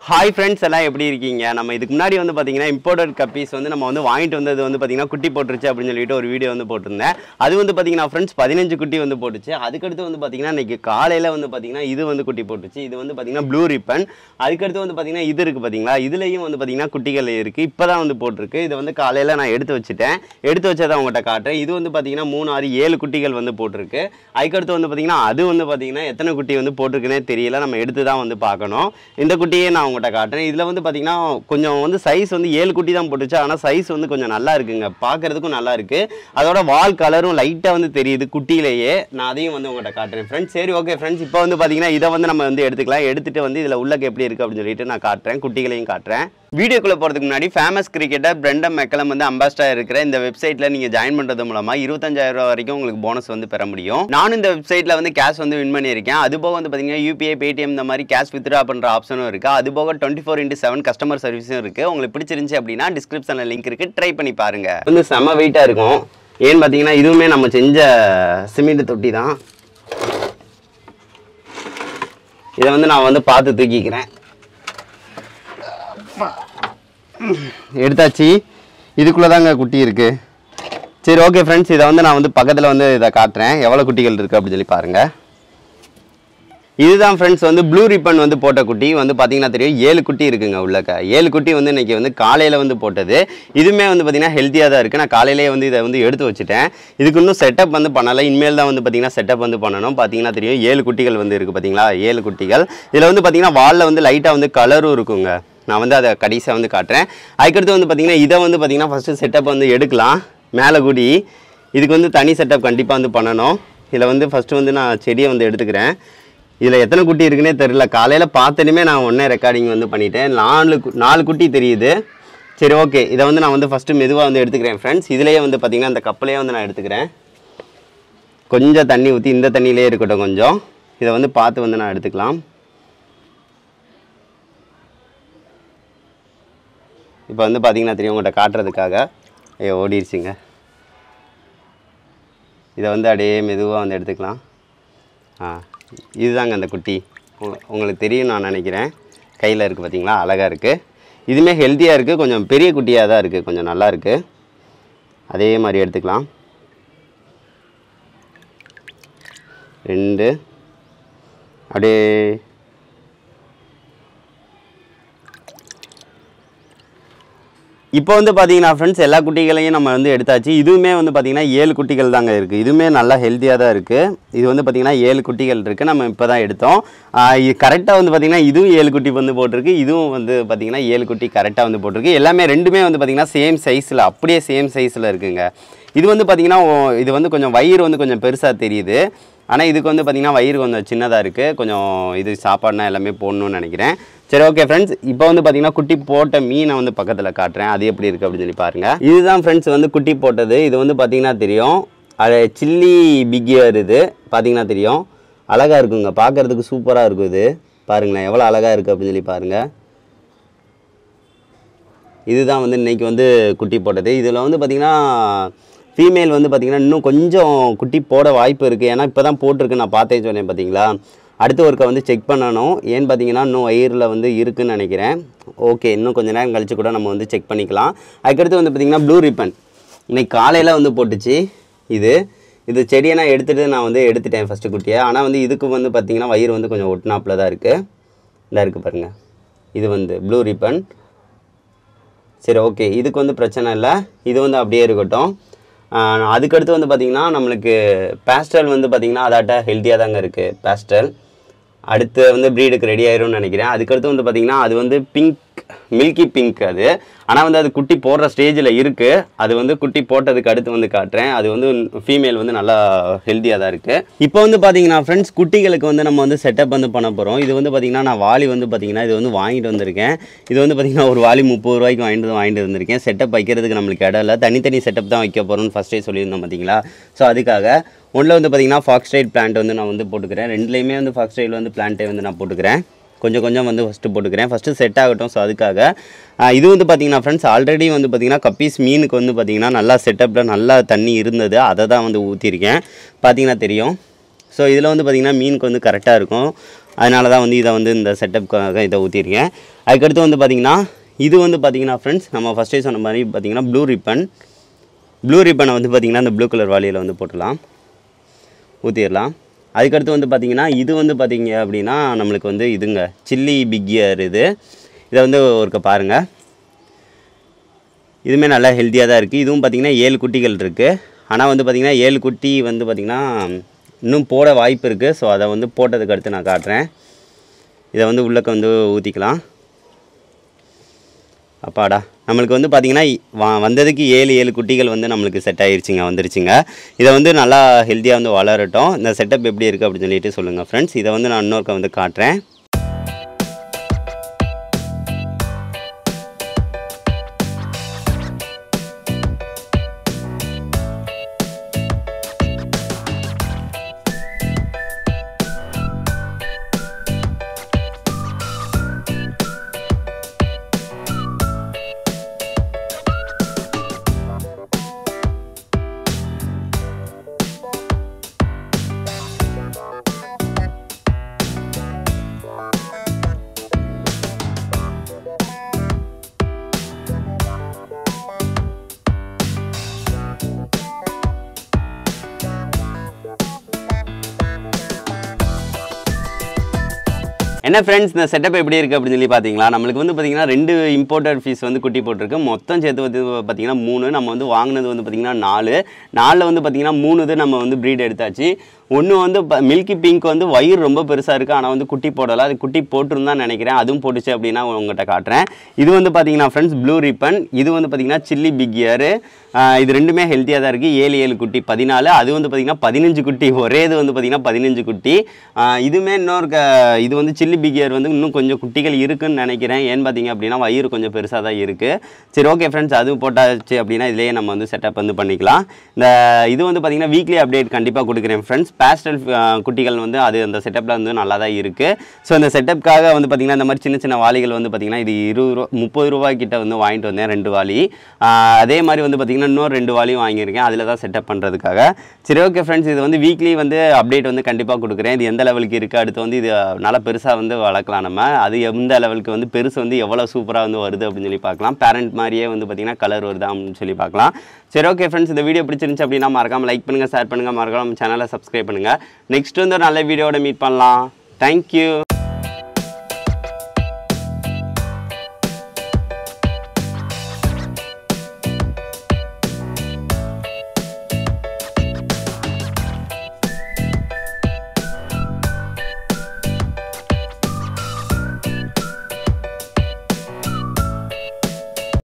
hi friends எல்லாம் எப்படி இருக்கீங்க நம்ம இதுக்கு முன்னாடி வந்து பார்த்தீங்கன்னா இம்போர்ட்டட் கப்பீஸ் வந்து நம்ம வந்து வாங்கிட்டு வந்தது வந்து பார்த்தீங்கன்னா குட்டி போட்டுருச்சு அப்படின்னு சொல்லிட்டு ஒரு வீடியோ வந்து போட்டிருந்தேன் அது வந்து பார்த்தீங்கன்னா ஃப்ரெண்ட்ஸ் பதினஞ்சு குட்டி வந்து போட்டுச்சு அதுக்கடுத்து வந்து பார்த்தீங்கன்னா இன்னைக்கு காலையில் வந்து பார்த்தீங்கன்னா இது வந்து குட்டி போட்டுச்சு இது வந்து பார்த்தீங்கன்னா ப்ளூ ரிப்பன் அதுக்கடுத்து வந்து பார்த்தீங்கன்னா இது இருக்குது பார்த்தீங்களா இதுலேயும் வந்து பார்த்தீங்கன்னா குட்டிகள் இருக்குது இப்போ தான் வந்து போட்டிருக்கு இது வந்து காலையில் நான் எடுத்து வச்சுட்டேன் எடுத்து வச்சதை உங்கள்கிட்ட காட்டுறேன் இது வந்து பார்த்தீங்கன்னா மூணு ஆறு ஏழு குட்டிகள் வந்து போட்டிருக்கு அதுக்கடுத்து வந்து பார்த்தீங்கன்னா அது வந்து பார்த்தீங்கன்னா எத்தனை குட்டி வந்து போட்டிருக்குன்னே தெரியல நம்ம எடுத்து தான் வந்து பார்க்கணும் இந்த குட்டியே நான் உங்கள்கிட்ட காட்டுறேன் இதில் வந்து பார்த்தீங்கன்னா கொஞ்சம் வந்து சைஸ் வந்து ஏழு குட்டி தான் போட்டுச்சு ஆனால் சைஸ் வந்து கொஞ்சம் நல்லா இருக்குங்க பார்க்கறதுக்கும் நல்லா இருக்கு அதோட வால் கலரும் லைட்டாக வந்து தெரியுது குட்டியிலேயே நான் அதையும் வந்து உங்கள்கிட்ட காட்டுறேன் ஃப்ரெண்ட்ஸ் சரி ஓகே ஃப்ரெண்ட்ஸ் இப்போ வந்து பார்த்தீங்கன்னா இதை வந்து நம்ம வந்து எடுத்துக்கலாம் எடுத்துட்டு வந்து இதில் உள்ளக்கு எப்படி இருக்குது அப்படின்னு சொல்லிட்டு நான் காட்டுறேன் குட்டிகளையும் காட்டுறேன் வீடியோக்குள்ளே போகிறதுக்கு முன்னாடி ஃபேமஸ் கிரிக்கெட்டர் பிரெண்டம் மெக்கலம் வந்து அம்பாஸ்டர் இருக்கிற இந்த வெப்சைட்டில் நீங்கள் ஜாயின் பண்ணுறது மூலமாக இருபத்தஞ்சாயிரம் ரூபா வரைக்கும் உங்களுக்கு போனஸ் வந்து பெற முடியும் நானும் இந்த வெப்சைட்டில் வந்து கேஷ் வந்து வின் பண்ணியிருக்கேன் அது போக வந்து பார்த்தீங்கன்னா யூபிஐ பேடிஎம் இந்த மாதிரி கேஷ் வித்ரா பண்ணுற ஆப்ஷனும் இருக்குது அது போக twenty four into seven customer சர்வீஸும் இருக்குது உங்களுக்கு பிடிச்சிருந்துச்சு அப்படின்னா டிஸ்கிரிப்ஷனில் லிங்க் இருக்குது ட்ரை பண்ணி பாருங்க வந்து செம வெயிட்டாக இருக்கும் ஏன்னு பார்த்தீங்கன்னா இதுவுமே நம்ம செஞ்ச சிமெண்ட் தொட்டி தான் இதை வந்து நான் வந்து பார்த்து தூக்கிக்கிறேன் எடுத்தாச்சு இதுக்குள்ளே தாங்க குட்டி இருக்குது சரி ஓகே ஃப்ரெண்ட்ஸ் இதை வந்து நான் வந்து பக்கத்தில் வந்து இதை காட்டுறேன் எவ்வளோ குட்டிகள் இருக்குது அப்படின்னு சொல்லி பாருங்கள் இதுதான் ஃப்ரெண்ட்ஸ் வந்து ப்ளூ ரிப்பன் வந்து போட்ட குட்டி வந்து பார்த்தீங்கன்னா தெரியும் ஏழு குட்டி இருக்குங்க உள்ளக்க ஏழு குட்டி வந்து இன்னைக்கு வந்து காலையில் வந்து போட்டது இதுவுமே வந்து பார்த்தீங்கன்னா ஹெல்த்தியாக தான் இருக்குது நான் காலையிலேயே வந்து இதை வந்து எடுத்து வச்சுட்டேன் இதுக்கு இன்னும் செட்டப் வந்து பண்ணலை இனிமேல் தான் வந்து பார்த்தீங்கன்னா செட்டப் வந்து பண்ணணும் பார்த்தீங்கன்னா தெரியும் ஏழு குட்டிகள் வந்து இருக்குது பார்த்தீங்களா ஏழு குட்டிகள் இதில் வந்து பார்த்தீங்கன்னா வாலில் வந்து லைட்டாக வந்து கலரும் இருக்குங்க நான் வந்து அதை கடைசியாக வந்து காட்டுறேன் அதுக்கடுத்து வந்து பார்த்தீங்கன்னா இதை வந்து பார்த்தீங்கன்னா ஃபஸ்ட்டு செட்டப் வந்து எடுக்கலாம் மேலே கூடி இதுக்கு வந்து தனி செட்டப் கண்டிப்பாக வந்து பண்ணணும் இதில் வந்து ஃபஸ்ட்டு வந்து நான் செடியை வந்து எடுத்துக்கிறேன் இதில் எத்தனை குட்டி இருக்குன்னே தெரியல காலையில் பார்த்தனுமே நான் ஒன்றே ரெக்கார்டிங் வந்து பண்ணிட்டேன் நாலு கு- நாலு குட்டி தெரியுது சரி ஓகே இதை வந்து நான் வந்து ஃபஸ்ட்டு மெதுவாக வந்து எடுத்துக்கிறேன் ஃப்ரெண்ட்ஸ் இதுலேயே வந்து பார்த்திங்கன்னா இந்த கப்பலையே வந்து நான் எடுத்துக்கிறேன் கொஞ்சம் தண்ணி ஊற்றி இந்த தண்ணியிலே இருக்கட்டும் கொஞ்சம் இதை வந்து பார்த்து வந்து நான் எடுத்துக்கலாம் இப்போ வந்து பார்த்தீங்கன்னா தெரியும் உங்கள்கிட்ட காட்டுறதுக்காக ஐயோ ஓடிடுச்சுங்க இதை வந்து அப்படியே மெதுவாக வந்து எடுத்துக்கலாம் ஆ இதுதாங்க அந்த குட்டி உங்க- உங்களுக்கு தெரியும் நான் நினைக்கிறேன் கையில் இருக்குது பார்த்தீங்களா அழகாக இருக்குது இதுவுமே ஹெல்த்தியாக இருக்குது கொஞ்சம் பெரிய குட்டியாக தான் இருக்குது கொஞ்சம் நல்லா இருக்குது அதே மாதிரி எடுத்துக்கலாம் ரெண்டு அப்படியே இப்போ வந்து பார்த்தீங்கன்னா ஃப்ரெண்ட்ஸ் எல்லா குட்டிகளையும் நம்ம வந்து எடுத்தாச்சு இதுவுமே வந்து பார்த்தீங்கன்னா ஏழு குட்டிகள் தாங்க இருக்குது இதுவுமே நல்லா ஹெல்த்தியாக தான் இருக்குது இது வந்து பார்த்தீங்கன்னா ஏழு குட்டிகள் இருக்குது நம்ம இப்போ தான் எடுத்தோம் ஆஹ் இது கரெக்டாக வந்து பார்த்தீங்கன்னா இதுவும் ஏழு குட்டி வந்து போட்டிருக்கு இதுவும் வந்து பார்த்தீங்கன்னா ஏழு குட்டி கரெக்டாக வந்து போட்டிருக்கு எல்லாமே ரெண்டுமே வந்து பார்த்தீங்கன்னா சேம் சைஸில் அப்படியே சேம் சைஸில் இருக்குங்க இது வந்து பார்த்தீங்கன்னா ஓ- இது வந்து கொஞ்சம் வயிறு வந்து கொஞ்சம் பெருசாக தெரியுது ஆனால் இதுக்கு வந்து பார்த்தீங்கன்னா வயிறு கொஞ்சம் சின்னதாக இருக்குது கொஞ்சம் இது சாப்பாடுனா எல்லாமே போடணும்னு நினைக்கிறேன் சரி ஓகே ஃப்ரெண்ட்ஸ் இப்போ வந்து பார்த்தீங்கன்னா குட்டி போட்ட மீனை வந்து பக்கத்தில் காட்டுறேன் அது எப்படி இருக்குது அப்படின்னு சொல்லி பாருங்கள் இதுதான் ஃப்ரெண்ட்ஸ் வந்து குட்டி போட்டது இது வந்து பார்த்தீங்கன்னா தெரியும் அது சில்லி பிக்கியர் இது பார்த்தீங்கன்னா தெரியும் அழகாக இருக்குங்க பார்க்கறதுக்கு சூப்பராக இருக்கும் இது பாருங்களேன் எவ்வளோ அழகாக இருக்குது அப்படின்னு சொல்லி பாருங்கள் இதுதான் வந்து இன்னைக்கு வந்து குட்டி போட்டது இதில் வந்து பார்த்திங்கன்னா ஃபீமேல் வந்து பார்த்திங்கன்னா இன்னும் கொஞ்சம் குட்டி போட வாய்ப்பு இருக்குது ஏன்னா இப்போ தான் போட்டிருக்கு நான் பார்த்தேன் சொன்னேன் பார்த்தீங்களா அடுத்த ஒருக்க வந்து செக் பண்ணணும் ஏன்னு பார்த்தீங்கன்னா இன்னும் வயிறில் வந்து இருக்குன்னு நினைக்கிறேன் ஓகே இன்னும் கொஞ்ச நேரம் கழிச்சு கூட நம்ம வந்து செக் பண்ணிக்கலாம் அதுக்கடுத்து வந்து பார்த்திங்கன்னா ப்ளூ ரிப்பன் இன்னைக்கு காலையில் வந்து போட்டுச்சு இது இது செடியை நான் எடுத்துகிட்டு நான் வந்து எடுத்துட்டேன் ஃபஸ்ட்டு குட்டியை ஆனால் வந்து இதுக்கு வந்து பார்த்திங்கன்னா வயிறு வந்து கொஞ்சம் ஒட்டினாப்பில் தான் இருக்குது இந்த இருக்குது பாருங்கள் இது வந்து ப்ளூ ரிப்பன் சரி ஓகே இதுக்கு வந்து பிரச்சனை இல்லை இது வந்து அப்படியே இருக்கட்டும் ஆஹ் அதுக்கடுத்து வந்து பார்த்திங்கன்னா நம்மளுக்கு பேஸ்டல் வந்து பார்த்திங்கன்னா அதாட்ட ஹெல்த்தியாக தாங்க இருக்குது பேஸ்டல் அடுத்து வந்து ப்ரீடுக்கு ரெடி ஆயிரும்னு நினைக்கிறேன் அதுக்கடுத்து வந்து பார்த்திங்கன்னா அது வந்து பிங்க் மில்கி பிங்க் அது ஆனால் வந்து அது குட்டி போடுற ஸ்டேஜில் இருக்குது அது வந்து குட்டி போட்டதுக்கு அடுத்து வந்து காட்டுறேன் அது வந்து ஃபீமேல் வந்து நல்லா ஹெல்த்தியாக தான் இருக்குது இப்போ வந்து பார்த்தீங்கன்னா ஃப்ரெண்ட்ஸ் குட்டிகளுக்கு வந்து நம்ம வந்து செட்டப் வந்து பண்ண போகிறோம் இது வந்து பார்த்திங்கன்னா நான் வாளி வந்து பார்த்திங்கன்னா இது வந்து வாங்கிட்டு வந்திருக்கேன் இது வந்து பார்த்திங்கன்னா ஒரு வாளி முப்பது ரூபாய்க்கு வாங்கிட்டு வந்து வாங்கிட்டு வந்திருக்கேன் செட்டப் வைக்கிறதுக்கு நம்மளுக்கு இடம் இல்லை தனித்தனி செட்டப் தான் வைக்க போகிறோம்னு ஃபஸ்ட்டே சொல்லியிருந்தோம் பார்த்தீங்களா ஸோ அதுக்காக ஒன்றில் வந்து பார்த்திங்கன்னா ஃபாக்ஸ்டைல் பிளான்ட் வந்து நான் வந்து போட்டுக்கிறேன் ரெண்டுலேயுமே வந்து ஃபாக்ஸ்டைல் வந்து பிளான்ட்டே வந்து நான் போட்டுக்கிறேன் கொஞ்சம் கொஞ்சம் வந்து ஃபஸ்ட்டு போட்டுக்கிறேன் ஃபஸ்ட்டு செட் ஆகட்டும் ஸோ அதுக்காக ஆஹ் இது வந்து பார்த்தீங்கன்னா ஃப்ரெண்ட்ஸ் ஆல்ரெடி வந்து பார்த்தீங்கன்னா கப்பீஸ் மீனுக்கு வந்து பார்த்தீங்கன்னா நல்லா செட்டப்பில் நல்லா தண்ணி இருந்தது அதை தான் வந்து ஊற்றிருக்கேன் பார்த்தீங்கன்னா தெரியும் ஸோ இதில் வந்து பார்த்திங்கன்னா மீனுக்கு வந்து கரெக்டாக இருக்கும் அதனால தான் வந்து இதை வந்து இந்த செட்டப்க்காக இதை ஊற்றிருக்கேன் அதுக்கடுத்து வந்து பார்த்திங்கன்னா இது வந்து பார்த்திங்கன்னா ஃப்ரெண்ட்ஸ் நம்ம ஃபஸ்ட்டே சொன்ன மாதிரி பார்த்திங்கன்னா ப்ளூ ரிப்பன் ப்ளூ ரிப்பனை வந்து பார்த்திங்கன்னா இந்த ப்ளூ கலர் வாளியில் வந்து போட்டுடலாம் ஊற்றிடலாம் அதுக்கடுத்து வந்து பார்த்திங்கன்னா இது வந்து பார்த்திங்க அப்படின்னா நம்மளுக்கு வந்து இதுங்க சில்லி பிக்கியர் இது இதை வந்து ஒருக்க பாருங்கள் இதுவுமே நல்லா ஹெல்த்தியாக தான் இருக்குது இதுவும் பார்த்திங்கன்னா ஏழு குட்டிகள் இருக்குது ஆனால் வந்து பார்த்திங்கன்னா ஏழு குட்டி வந்து பார்த்திங்கன்னா இன்னும் போட வாய்ப்பு இருக்குது ஸோ அதை வந்து போட்டதுக்கு அடுத்து நான் காட்டுறேன் இதை வந்து உள்ளக்க வந்து ஊற்றிக்கலாம் அப்பாடா நம்மளுக்கு வந்து பார்த்திங்கன்னா வா வந்ததுக்கு ஏழு ஏழு குட்டிகள் வந்து நம்மளுக்கு செட் ஆயிருச்சுங்க வந்துருச்சுங்க இதை வந்து நல்லா ஹெல்த்தியாக வந்து வளரட்டும் இந்த செட்டப் எப்படி இருக்குது அப்படின்னு சொல்லிட்டு சொல்லுங்கள் ஃப்ரெண்ட்ஸ் இதை வந்து நான் இன்னொருக்க வந்து காட்டுறேன் என்ன ஃப்ரெண்ட்ஸ் இந்த செட்டப் எப்படி இருக்குது அப்படின்னு சொல்லி பார்த்தீங்களா நம்மளுக்கு வந்து பார்த்தீங்கன்னா ரெண்டு இம்போர்ட்டட் ஃபீஸ் வந்து குட்டி போட்டிருக்கு மொத்தம் சேர்த்து வந்து பார்த்தீங்கன்னா மூணு நம்ம வந்து வாங்கினது வந்து பார்த்தீங்கன்னா நாலு நாலில் வந்து பார்த்தீங்கன்னா மூணு இது நம்ம வந்து ப்ரீட் எடுத்தாச்சு ஒன்று வந்து மில்கி பிங்க் வந்து வயிறு ரொம்ப பெருசாக இருக்குது ஆனால் வந்து குட்டி போடலை அது குட்டி போட்டிருந்தான் நினைக்கிறேன் அதுவும் போட்டுச்சு அப்படின்னா உங்கள்கிட்ட காட்டுறேன் இது வந்து பார்த்தீங்கன்னா ஃப்ரெண்ட்ஸ் ப்ளூ ரிப்பன் இது வந்து பார்த்தீங்கன்னா சில்லி பிக் இயர் இது ரெண்டுமே ஹெல்த்தியாக தான் இருக்குது ஏழு ஏழு குட்டி பதினாலு அது வந்து பார்த்தீங்கன்னா பதினஞ்சு குட்டி ஒரே இது வந்து பார்த்தீங்கன்னா பதினஞ்சு குட்டி ஆஹ் இதுவுமே இன்னொரு க இது வந்து சில்லி பிக் இயர் வந்து இன்னும் கொஞ்சம் குட்டிகள் இருக்குன்னு நினைக்கிறேன் ஏன்னு பார்த்தீங்க அப்படின்னா வயிறு கொஞ்சம் பெருசாக தான் இருக்குது சரி ஓகே ஃப்ரெண்ட்ஸ் அது போட்டாச்சு அப்படின்னா இதுலேயே நம்ம வந்து செட்டப் வந்து பண்ணிக்கலாம் இந்த இது வந்து பார்த்தீங்கன்னா வீக்லி அப்டேட் கண்டிப்பாக கொடுக்குறேன் ஃப்ரெண்ட்ஸ் பேஸ்டல் குட்டிகள் வந்து அது அந்த செட்டப்பில் வந்து நல்லா தான் இருக்குது ஸோ இந்த செட்டப்புக்காக வந்து பார்த்திங்கன்னா இந்த மாதிரி சின்ன சின்ன வாளிகள் வந்து பார்த்திங்கன்னா இது இருபது ரூபா முப்பது ரூபாய் கிட்ட வந்து வாங்கிட்டு வந்தேன் ரெண்டு வாளி ஆஹ் அதே மாதிரி வந்து பார்த்திங்கன்னா இன்னொரு ரெண்டு வாளியும் வாங்கியிருக்கேன் அதில் தான் செட்டப் பண்ணுறதுக்காக சரி ஓகே ஃப்ரெண்ட்ஸ் இது வந்து வீக்லி வந்து அப்டேட் வந்து கண்டிப்பாக கொடுக்குறேன் இது எந்த லெவலுக்கு இருக்குது அடுத்து வந்து இது நல்லா பெருசாக வந்து வளர்க்கலாம் நம்ம அது எந்த லெவலுக்கு வந்து பெருசு வந்து எவ்வளோ சூப்பராக வந்து வருது அப்படின்னு சொல்லி பார்க்கலாம் பேரண்ட் மாதிரியே வந்து பார்த்திங்கன்னா கலர் வருதா அப்படின்னு சொல்லி பார்க்கலாம் சரி ஓகே ஃப்ரெண்ட்ஸ் இந்த வீடியோ பிடிச்சிருந்துச்சு அப்படின்னா மறக்காம லைக் பண்ணுங்கள் ஷேர் பண்ணுங்கள் மறக்காம சேனலை சப்ஸ்கிரைப் பண்ணுங்கள் நெக்ஸ்ட் வந்து ஒரு நல்ல வீடியோட மீட் பண்ணலாம் தேங்க்யூ